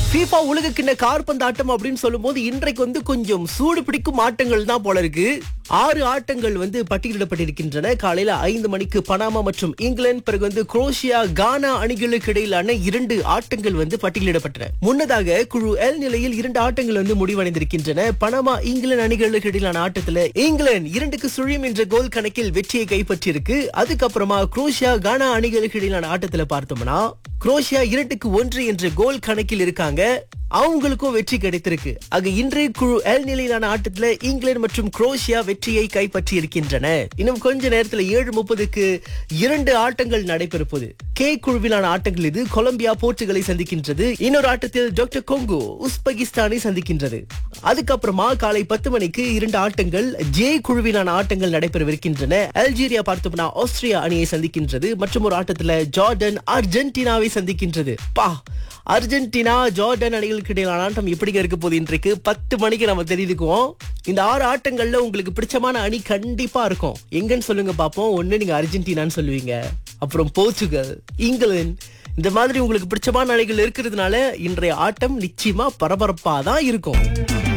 FIFA உலக கிண்ண கார்பந்து ஆட்டம் அப்படின்னு சொல்லும்போது இன்றைக்கு வந்து கொஞ்சம் சூடு பிடிக்கும் ஆட்டங்கள் தான் போல இருக்கு ஆறு ஆட்டங்கள் வந்து பட்டியலிடப்பட்டிருக்கின்றன காலையில ஐந்து மணிக்கு பனாமா மற்றும் இங்கிலாந்து பிறகு வந்து குரோஷியா கானா அணிகளுக்கு இடையிலான இரண்டு ஆட்டங்கள் வந்து பட்டியலிடப்பட்டன முன்னதாக குழு எல் நிலையில் இரண்டு ஆட்டங்கள் வந்து முடிவடைந்திருக்கின்றன பனாமா இங்கிலாந்து அணிகளுக்கு இடையிலான ஆட்டத்துல இங்கிலாந்து இரண்டுக்கு சுழியம் என்ற கோல் கணக்கில் வெற்றியை கைப்பற்றியிருக்கு அதுக்கப்புறமா குரோஷியா கானா அணிகளுக்கு இடையிலான ஆட்டத்துல பார்த்தோம்னா குரோஷியா இரண்டுக்கு ஒன்று என்ற கோல் கணக்கில் இருக்காங்க அவங்களுக்கும் வெற்றி கிடைத்திருக்கு ஆக இன்றைய குழு எல் நிலையிலான ஆட்டத்துல இங்கிலாந்து மற்றும் குரோஷியா வெற்றியை கைப்பற்றி இருக்கின்றன இன்னும் கொஞ்ச நேரத்துல ஏழு முப்பதுக்கு இரண்டு ஆட்டங்கள் நடைபெற போகுது கே குழுவிலான ஆட்டங்கள் இது கொலம்பியா போர்ச்சுகலை சந்திக்கின்றது இன்னொரு ஆட்டத்தில் டாக்டர் கொங்கோ உஸ்பெகிஸ்தானை சந்திக்கின்றது அதுக்கப்புறமா காலை பத்து மணிக்கு இரண்டு ஆட்டங்கள் ஜே குழுவிலான ஆட்டங்கள் நடைபெறவிருக்கின்றன அல்ஜீரியா பார்த்தோம்னா ஆஸ்திரியா அணியை சந்திக்கின்றது மற்றும் ஒரு ஆட்டத்துல ஜார்டன் அர்ஜென்டினாவை சந்திக்கின்றது பா அர்ஜென்டினா ஜார்டன் அணிகளுக்கு இடையிலான ஆட்டம் எப்படிங்க இருக்க போகுது இன்றைக்கு பத்து மணிக்கு நம்ம தெரிவிக்குவோம் இந்த ஆறு ஆட்டங்கள்ல உங்களுக்கு பிடிச்சமான அணி கண்டிப்பா இருக்கும் எங்கன்னு சொல்லுங்க பாப்போம் ஒண்ணு நீங்க அர்ஜென்டினான்னு சொல்லுவீங்க அப்புறம் போர்ச்சுகல் இங்கிலாந்து இந்த மாதிரி உங்களுக்கு பிடிச்சமான அணிகள் இருக்கிறதுனால இன்றைய ஆட்டம் நிச்சயமா பரபரப்பா தான் இருக்கும்